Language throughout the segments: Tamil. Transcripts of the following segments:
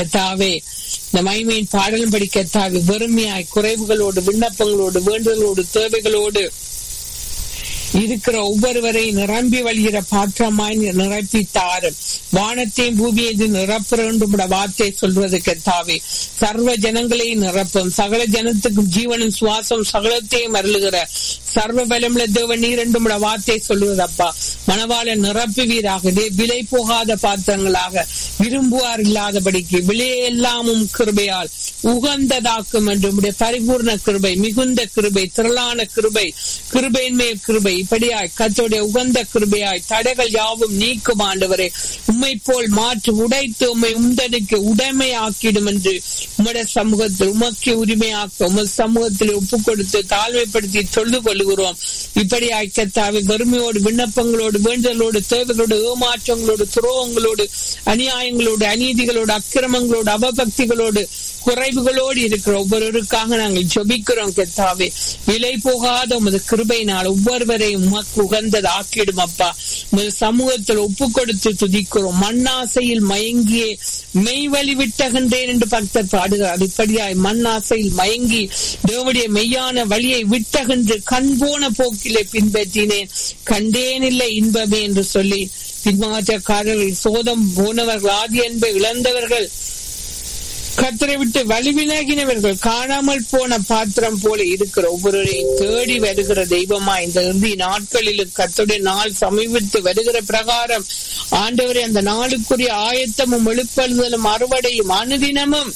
கத்தாவே இந்த மைமையின் பாடலின்படி கத்தாவே வெறுமையாய் குறைவுகளோடு விண்ணப்பங்களோடு வேண்டுதலோடு தேவைகளோடு இருக்கிற ஒவ்வொருவரை நிரம்பி வழிகிற பாத்திரமாய் நிரப்பி தாரும் வானத்தையும் பூமியையும் நிரப்ப வேண்டும் வார்த்தை சொல்வது கத்தாவே சர்வ ஜனங்களையும் நிரப்பும் சகல ஜனத்துக்கும் ஜீவனும் சுவாசம் சகலத்தையும் அருளுகிற சர்வ பலமுள்ள தேவன் நீர் என்றும் வார்த்தை சொல்லுவதப்பா மணவாள நிரப்புவீராக விலை போகாத பாத்திரங்களாக விரும்புவார் இல்லாதபடிக்கு விலையெல்லாமும் கிருபையால் உகந்ததாக்கும் என்று உடைய பரிபூர்ண கிருபை மிகுந்த கிருபை திரளான கிருபை கிருபையின் மேல் கிருபை இப்படியாய் கத்தோடைய உகந்த கிருபையாய் தடைகள் யாவும் நீக்கும் ஆண்டவரே உம்மை போல் மாற்றி உடைத்து உம்மை உந்தனுக்கு உடைமையாக்கிடும் என்று உம்முடைய சமூகத்தில் உமக்கு உரிமையாக்க உமது சமூகத்தில் ஒப்பு கொடுத்து தாழ்மைப்படுத்தி சொல்லு கொள்கிறோம் இப்படியாய் கத்தாவை வறுமையோடு விண்ணப்பங்களோடு வேண்டலோடு தேவைகளோடு ஏமாற்றங்களோடு துரோகங்களோடு அநியாயங்களோடு அநீதிகளோடு அக்கிரமங்களோடு அவபக்திகளோடு குறைவுகளோடு இருக்கிற ஒவ்வொருவருக்காக நாங்கள் ஜபிக்கிறோம் கத்தாவே விலை போகாத உமது கிருபையினால் ஒவ்வொருவரையும் உமக்கு உகந்தது ஆக்கிடும் அப்பா உமது சமூகத்தில் ஒப்பு கொடுத்து துதிக்கிறோம் மண்ணாசையில் மயங்கியே மெய்வழி விட்டகின்றேன் என்று பக்தர் பாடுகிறார் இப்படியாய் மண்ணாசையில் மயங்கி தேவடைய மெய்யான வழியை விட்டகின்று கண் போன போக்கிலே பின்பற்றினேன் கண்டேனில்லை இன்பமே என்று சொல்லி பின்மாற்றக்காரர்கள் சோதம் போனவர்கள் ஆதி அன்பை இழந்தவர்கள் கத்தரை விட்டு வலிவிலகினவர்கள் காணாமல் போன பாத்திரம் போல இருக்கிற ஒவ்வொருவரையும் தேடி வருகிற தெய்வமா இந்த இறுதி நாட்களிலும் கத்துடைய நாள் சமீபித்து வருகிற பிரகாரம் ஆண்டவரை அந்த நாளுக்குரிய ஆயத்தமும் எழுப்பழுதலும் அறுவடையும் அனுதினமும்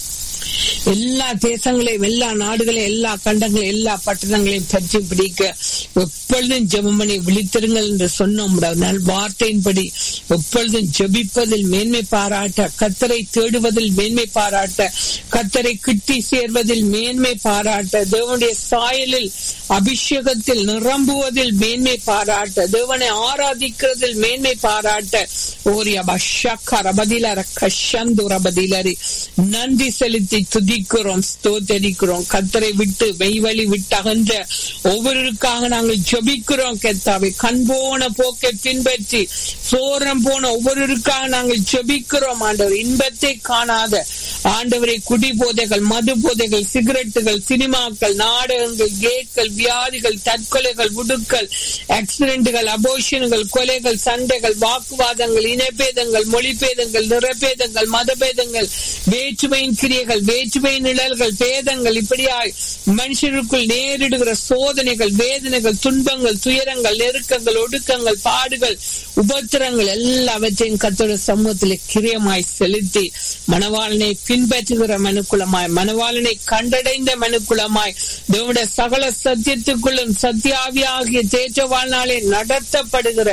எல்லா தேசங்களையும் எல்லா நாடுகளையும் எல்லா கண்டங்களையும் எல்லா பட்டணங்களையும் பற்றி பிடிக்க எப்பொழுதும் ஜெபமணி விழித்திருங்கள் என்று சொன்னோம் நல் வார்த்தையின்படி எப்பொழுதும் ஜெபிப்பதில் மேன்மை பாராட்ட கத்தரை தேடுவதில் மேன்மை பாராட்ட கத்தரை கிட்டி சேர்வதில் மேன்மை பாராட்ட தேவனுடைய சாயலில் அபிஷேகத்தில் நிரம்புவதில் மேன்மை பாராட்ட தேவனை ஆராதிக்கிறதில் மேன்மை பாராட்ட ஓரிய பஷக்கர பதிலர கஷந்துர பதிலரி நன்றி செலுத்தி துதிக்கிறோம் ஸ்தோத்தரிக்கிறோம் கத்தரை விட்டு மெய்வழி விட்டு அகன்ற ஒவ்வொருவருக்காக நாங்கள் ஜபிக்கிறோம் கெத்தாவை கண் போன போக்கை பின்பற்றி சோரம் போன ஒவ்வொருவருக்காக நாங்கள் ஜபிக்கிறோம் ஆண்டவர் இன்பத்தை காணாத ஆண்டவரை குடி போதைகள் மது போதைகள் சிகரெட்டுகள் சினிமாக்கள் நாடகங்கள் கேக்கள் வியாதிகள் தற்கொலைகள் உடுக்கள் ஆக்சிடென்ட்கள் அபோஷன்கள் கொலைகள் சண்டைகள் வாக்குவாதங்கள் இனப்பேதங்கள் மொழிபேதங்கள் நிறப்பேதங்கள் மதபேதங்கள் வேற்றுமையின் கிரியைகள் வேற்றுமையின் நிழல்கள் பேதங்கள் இப்படியாய் மனுஷருக்குள் நேரிடுகிற சோதனைகள் வேதனைகள் துன்பங்கள் துயரங்கள் நெருக்கங்கள் ஒடுக்கங்கள் பாடுகள் உபத்திரங்கள் எல்லாவற்றையும் கத்தோட சமூகத்தில் கிரியமாய் செலுத்தி மணவாளனை பின்பற்றுகிற மனுக்குலமாய் மணவாளனை கண்டடைந்த மனுக்குலமாய் தேவனுடைய சகல சத்தியத்துக்குள்ளும் சத்தியாவியாகிய தேற்ற வாழ்நாளே நடத்தப்படுகிற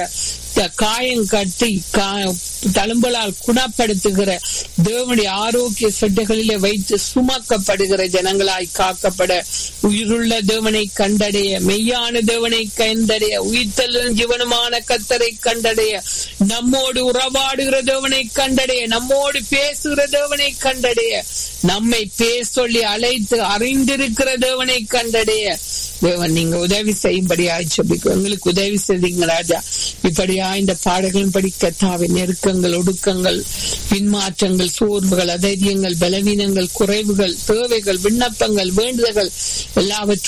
காயம் கட்டி தழும்பலால் குணப்படுத்துகிற தேவனுடைய ஆரோக்கிய செட்டைகளிலே வைத்து சுமக்கப்படுகிற ஜனங்களாய் காக்கப்பட உயிருள்ள தேவனை கண்டடைய மெய்யான தேவனை கண்டடைய உயிர்த்தலும் ஜீவனமான கத்தரை கண்டடைய நம்மோடு உறவாடுகிற தேவனை கண்டடைய நம்மோடு பேசுகிற தேவனை கண்டடைய நம்மை பேச சொல்லி அழைத்து அறிந்திருக்கிற தேவனை கண்டடைய தேவன் நீங்க உதவி செய்யும்படியாய் சொல்லிக்கோ எங்களுக்கு உதவி செய்தீங்க ராஜா இப்படியா இந்த பாடல்களின் படிக்கத்தாவை நெருக்கங்கள் ஒடுக்கங்கள் பின்மாற்றங்கள் சோர்வுகள் அதைரியங்கள் பலவீனங்கள் குறைவுகள் தேவைகள் விண்ணப்பங்கள் வேண்டுதல்கள் எல்லாவற்றையும்